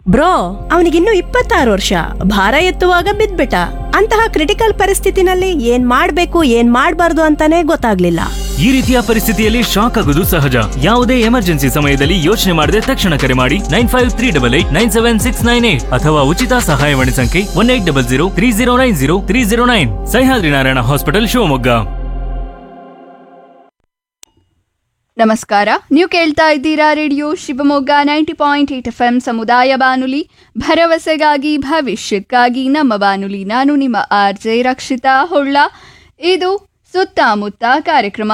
bro ಅವನಿಗಿನ್ನು ಇಪ್ಪತ್ತಾರು ವರ್ಷ ಭಾರ ಎತ್ತುವಾಗ ಬಿದ್ಬಿಟ್ಟ ಅಂತಹ ಕ್ರಿಟಿಕಲ್ ಪರಿಸ್ಥಿತಿನಲ್ಲಿ ಏನ್ ಮಾಡ್ಬೇಕು ಏನ್ ಮಾಡ್ಬಾರ್ದು ಅಂತಾನೆ ಗೊತ್ತಾಗ್ಲಿಲ್ಲ ಈ ರೀತಿಯ ಪರಿಸ್ಥಿತಿಯಲ್ಲಿ ಶಾಕ್ ಆಗುವುದು ಸಹಜ ಯಾವುದೇ ಎಮರ್ಜೆನ್ಸಿ ಸಮಯದಲ್ಲಿ ಯೋಚನೆ ಮಾಡದೆ ತಕ್ಷಣ ಕರೆ ಮಾಡಿ nine five three double eight nine seven six nine eight ಅಥವಾ ಉಚಿತ ಸಹಾಯವಾಣಿ ಸಂಖ್ಯೆ one eight double zero three zero nine zero three zero nine Sahyadri Narayana hospital Shivamogga ನಮಸ್ಕಾರ ನೀವು ಕೇಳ್ತಾ ಇದ್ದೀರಾ radio Shivamogga ninety point eight F M ಸಮುದಾಯ ಬಾನುಲಿ ಭರವಸೆಗಾಗಿ ಭವಿಷ್ಯಕ್ಕಾಗಿ ನಮ್ಮ ಬಾನುಲಿ ನಾನು ನಿಮ್ಮ ಆರ್ ಜೆ ರಕ್ಷಿತಾ ಹೊಳ್ಳ ಇದು ಸುತ್ತಮುತ್ತ ಕಾರ್ಯಕ್ರಮ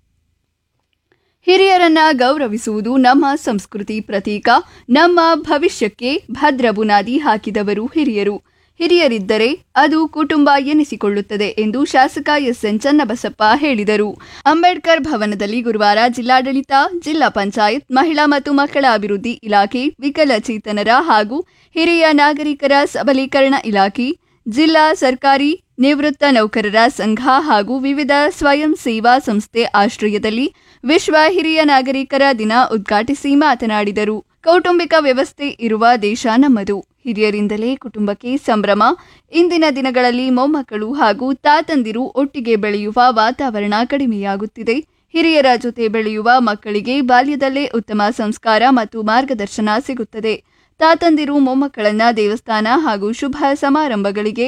ಹಿರಿಯರನ್ನ ಗೌರವಿಸುವುದು ನಮ್ಮ ಸಂಸ್ಕೃತಿ ಪ್ರತೀಕ ನಮ್ಮ ಭವಿಷ್ಯಕ್ಕೆ ಭದ್ರ ಬುನಾದಿ ಹಾಕಿದವರು ಹಿರಿಯರು ಹಿರಿಯರಿದ್ದರೆ ಅದು ಕುಟುಂಬ ಎನಿಸಿಕೊಳ್ಳುತ್ತದೆ ಎಂದು ಶಾಸಕ ಎಸ್ ಎನ್ ಚನ್ನಬಸಪ್ಪ ಹೇಳಿದರು ಅಂಬೇಡ್ಕರ್ ಭವನದಲ್ಲಿ ಗುರುವಾರ ಜಿಲ್ಲಾಡಳಿತ ಜಿಲ್ಲಾ ಪಂಚಾಯತ್ ಮಹಿಳಾ ಮತ್ತು ಮಕ್ಕಳ ಅಭಿವೃದ್ಧಿ ಇಲಾಖೆ ವಿಕಲಚೇತನರ ಹಾಗೂ ಹಿರಿಯ ನಾಗರಿಕರ ಸಬಲೀಕರಣ ಇಲಾಖೆ ಜಿಲ್ಲಾ ಸರ್ಕಾರಿ ನಿವೃತ್ತ ನೌಕರರ ಸಂಘ ಹಾಗೂ ವಿವಿಧ ಸ್ವಯಂ ಸೇವಾ ಸಂಸ್ಥೆ ಆಶ್ರಯದಲ್ಲಿ ವಿಶ್ವ ಹಿರಿಯ ನಾಗರಿಕರ ದಿನ ಉದ್ಘಾಟಿಸಿ ಮಾತನಾಡಿದರು ಕೌಟುಂಬಿಕ ವ್ಯವಸ್ಥೆ ಇರುವ ದೇಶ ನಮ್ಮದು ಹಿರಿಯರಿಂದಲೇ ಕುಟುಂಬಕ್ಕೆ ಸಂಭ್ರಮ ಇಂದಿನ ದಿನಗಳಲ್ಲಿ ಮೊಮ್ಮಕ್ಕಳು ಹಾಗೂ ತಾತಂದಿರು ಒಟ್ಟಿಗೆ ಬೆಳೆಯುವ ವಾತಾವರಣ ಕಡಿಮೆಯಾಗುತ್ತಿದೆ ಹಿರಿಯರ ಜೊತೆ ಬೆಳೆಯುವ ಮಕ್ಕಳಿಗೆ ಬಾಲ್ಯದಲ್ಲೇ ಉತ್ತಮ ಸಂಸ್ಕಾರ ಮತ್ತು ಮಾರ್ಗದರ್ಶನ ಸಿಗುತ್ತದೆ ತಾತಂದಿರು ಮೊಮ್ಮಕ್ಕಳನ್ನ ದೇವಸ್ಥಾನ ಹಾಗೂ ಶುಭ ಸಮಾರಂಭಗಳಿಗೆ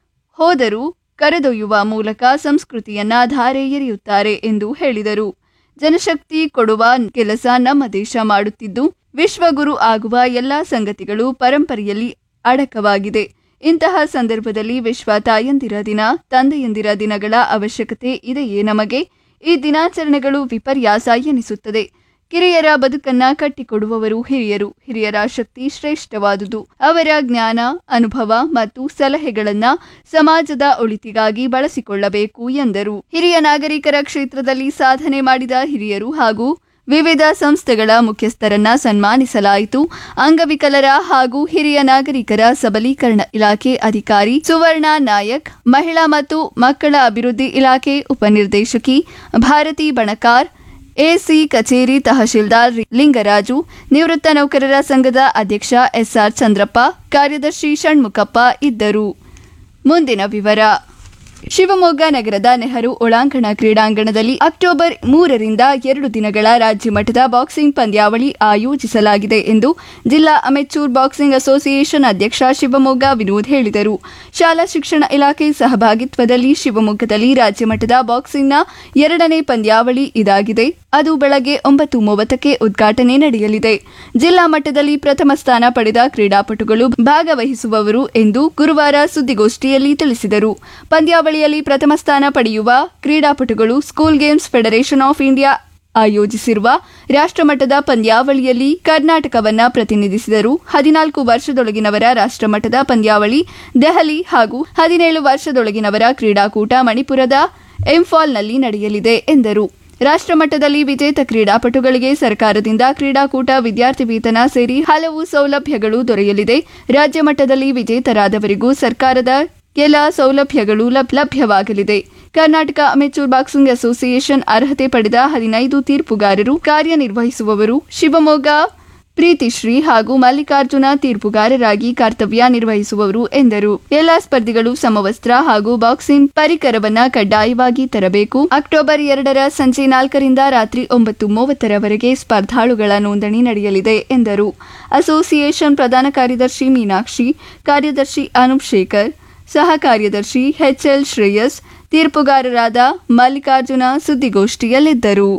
ಹೋದರೂ ಕರೆದೊಯ್ಯುವ ಮೂಲಕ ಸಂಸ್ಕೃತಿಯನ್ನ ಧಾರೆ ಎರೆಯುತ್ತಾರೆ ಎಂದು ಹೇಳಿದರು ಜನಶಕ್ತಿ ಕೊಡುವ ಕೆಲಸ ನಮ್ಮ ದೇಶ ಮಾಡುತ್ತಿದ್ದು ವಿಶ್ವಗುರು ಆಗುವ ಎಲ್ಲ ಸಂಗತಿಗಳು ಪರಂಪರೆಯಲ್ಲಿ ಅಡಕವಾಗಿದೆ ಇಂತಹ ಸಂದರ್ಭದಲ್ಲಿ ವಿಶ್ವ ತಾಯಂದಿರ ದಿನ ತಂದೆಯಂದಿರ ದಿನಗಳ ಅವಶ್ಯಕತೆ ಇದೆಯೇ ನಮಗೆ ಈ ದಿನಾಚರಣೆಗಳು ವಿಪರ್ಯಾಸ ಎನಿಸುತ್ತದೆ ಕಿರಿಯರ ಬದುಕನ್ನ ಕಟ್ಟಿಕೊಡುವವರು ಹಿರಿಯರು ಹಿರಿಯರ ಶಕ್ತಿ ಶ್ರೇಷ್ಠವಾದುದು ಅವರ ಜ್ಞಾನ ಅನುಭವ ಮತ್ತು ಸಲಹೆಗಳನ್ನ ಸಮಾಜದ ಒಳಿತಿಗಾಗಿ ಬಳಸಿಕೊಳ್ಳಬೇಕು ಎಂದರು ಹಿರಿಯ ನಾಗರಿಕರ ಕ್ಷೇತ್ರದಲ್ಲಿ ಸಾಧನೆ ಮಾಡಿದ ಹಿರಿಯರು ಹಾಗೂ ವಿವಿಧ ಸಂಸ್ಥೆಗಳ ಮುಖ್ಯಸ್ಥರನ್ನ ಸನ್ಮಾನಿಸಲಾಯಿತು ಅಂಗವಿಕಲರ ಹಾಗೂ ಹಿರಿಯ ನಾಗರಿಕರ ಸಬಲೀಕರಣ ಇಲಾಖೆ ಅಧಿಕಾರಿ ಸುವರ್ಣ ನಾಯಕ್ ಮಹಿಳಾ ಮತ್ತು ಮಕ್ಕಳ ಅಭಿವೃದ್ಧಿ ಇಲಾಖೆ ಉಪನಿರ್ದೇಶಕಿ ಭಾರತಿ ಬಣಕಾರ್ ಎಸಿ ಕಚೇರಿ ತಹಶೀಲ್ದಾರ್ ಲಿಂಗರಾಜು ನಿವೃತ್ತ ನೌಕರರ ಸಂಘದ ಅಧ್ಯಕ್ಷ ಎಸ್ಆರ್ ಚಂದ್ರಪ್ಪ ಕಾರ್ಯದರ್ಶಿ ಷಣ್ಮುಖಪ್ಪ ಇದ್ದರು ಮುಂದಿನ ವಿವರ ಶಿವಮೊಗ್ಗ ನಗರದ ನೆಹರು ಒಳಾಂಗಣ ಕ್ರೀಡಾಂಗಣದಲ್ಲಿ ಅಕ್ಟೋಬರ್ ಮೂರರಿಂದ ಎರಡು ದಿನಗಳ ರಾಜ್ಯ ಮಟ್ಟದ ಬಾಕ್ಸಿಂಗ್ ಪಂದ್ಯಾವಳಿ ಆಯೋಜಿಸಲಾಗಿದೆ ಎಂದು ಜಿಲ್ಲಾ ಅಮೆಚೂರ್ ಬಾಕ್ಸಿಂಗ್ ಅಸೋಸಿಯೇಷನ್ ಅಧ್ಯಕ್ಷ ಶಿವಮೊಗ್ಗ ವಿನೋದ್ ಹೇಳಿದರು ಶಾಲಾ ಶಿಕ್ಷಣ ಇಲಾಖೆ ಸಹಭಾಗಿತ್ವದಲ್ಲಿ ಶಿವಮೊಗ್ಗದಲ್ಲಿ ರಾಜ್ಯ ಮಟ್ಟದ ಬಾಕ್ಸಿಂಗ್ನ ಎರಡನೇ ಪಂದ್ಯಾವಳಿ ಇದಾಗಿದೆ ಅದು ಬೆಳಗ್ಗೆ ಒಂಬತ್ತು ಮೂವತ್ತಕ್ಕೆ ಉದ್ಘಾಟನೆ ನಡೆಯಲಿದೆ ಜಿಲ್ಲಾ ಮಟ್ಟದಲ್ಲಿ ಪ್ರಥಮ ಸ್ಥಾನ ಪಡೆದ ಕ್ರೀಡಾಪಟುಗಳು ಭಾಗವಹಿಸುವವರು ಎಂದು ಗುರುವಾರ ಸುದ್ದಿಗೋಷ್ಠಿಯಲ್ಲಿ ತಿಳಿಸಿದರು ಪಂದ್ಯಾವಳಿಯಲ್ಲಿ ಪ್ರಥಮ ಸ್ಥಾನ ಪಡೆಯುವ ಕ್ರೀಡಾಪಟುಗಳು school games federation of India ಆಯೋಜಿಸಿರುವ ರಾಷ್ಟ್ರಮಟ್ಟದ ಪಂದ್ಯಾವಳಿಯಲ್ಲಿ ಕರ್ನಾಟಕವನ್ನ ಪ್ರತಿನಿಧಿಸಿದರು ಹದಿನಾಲ್ಕು ವರ್ಷದೊಳಗಿನವರ ರಾಷ್ಟ್ರಮಟ್ಟದ ಪಂದ್ಯಾವಳಿ ದೆಹಲಿ ಹಾಗೂ ಹದಿನೇಳು ವರ್ಷದೊಳಗಿನವರ ಕ್ರೀಡಾಕೂಟ ಮಣಿಪುರದ ಇಂಫಾಲ್ನಲ್ಲಿ ನಡೆಯಲಿದೆ ಎಂದರು ರಾಷ್ಟ್ರಮಟ್ಟದಲ್ಲಿ ವಿಜೇತ ಕ್ರೀಡಾಪಟುಗಳಿಗೆ ಸರ್ಕಾರದಿಂದ ಕ್ರೀಡಾಕೂಟ ವಿದ್ಯಾರ್ಥಿ ವೇತನ ಸೇರಿ ಹಲವು ಸೌಲಭ್ಯಗಳು ದೊರೆಯಲಿದೆ ರಾಜ್ಯ ಮಟ್ಟದಲ್ಲಿ ವಿಜೇತರಾದವರಿಗೂ ಸರ್ಕಾರದ ಕೆಲ ಸೌಲಭ್ಯಗಳು ಲಭ್- ಲಭ್ಯವಾಗಲಿದೆ ಕರ್ನಾಟಕ ಅಮೆಚೂರ್ ಬಾಕ್ಸಿಂಗ್ ಅಸೋಸಿಯೇಷನ್ ಅರ್ಹತೆ ಪಡೆದ ಹದಿನೈದು ತೀರ್ಪುಗಾರರು ಕಾರ್ಯನಿರ್ವಹಿಸುವವರು ಶಿವಮೊಗ್ಗ ಪ್ರೀತಿಶ್ರೀ ಹಾಗೂ ಮಲ್ಲಿಕಾರ್ಜುನ ತೀರ್ಪುಗಾರರಾಗಿ ಕರ್ತವ್ಯ ನಿರ್ವಹಿಸುವವರು ಎಂದರು ಎಲ್ಲಾ ಸ್ಪರ್ಧಿಗಳು ಸಮವಸ್ತ್ರ ಹಾಗೂ ಬಾಕ್ಸಿಂಗ್ ಪರಿಕರವನ್ನ ಕಡ್ಡಾಯವಾಗಿ ತರಬೇಕು ಅಕ್ಟೋಬರ್ ಎರಡರ ಸಂಜೆ ನಾಲ್ಕರಿಂದ ರಾತ್ರಿ ಒಂಬತ್ತು ಮೂವತ್ತರವರೆಗೆ ಸ್ಪರ್ಧಾಳುಗಳ ನೋಂದಣಿ ನಡೆಯಲಿದೆ ಎಂದರು ಅಸೋಸಿಯೇಷನ್ ಪ್ರಧಾನ ಕಾರ್ಯದರ್ಶಿ ಮೀನಾಕ್ಷಿ ಕಾರ್ಯದರ್ಶಿ ಅನೂಪ್ ಶೇಖರ್ ಸಹ ಕಾರ್ಯದರ್ಶಿ ಎಚ್ಎಲ್ ಶ್ರೇಯಸ್ ತೀರ್ಪುಗಾರರಾದ ಮಲ್ಲಿಕಾರ್ಜುನ ಸುದ್ದಿಗೋಷ್ಠಿಯಲ್ಲಿದ್ದರು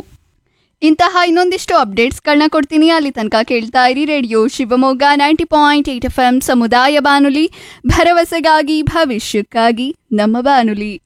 ಇಂತಹ ಇನ್ನೊಂದಿಷ್ಟು ಅಪ್ಡೇಟ್ಸ್ಗಳನ್ನ ಕೊಡ್ತೀನಿ ಅಲ್ಲಿ ತನಕ ಕೇಳ್ತಾ ಇರಿ radio Shivamogga ninety point eight F M ಸಮುದಾಯ ಬಾನುಲಿ ಭರವಸೆಗಾಗಿ ಭವಿಷ್ಯಕ್ಕಾಗಿ ನಮ್ಮ ಬಾನುಲಿ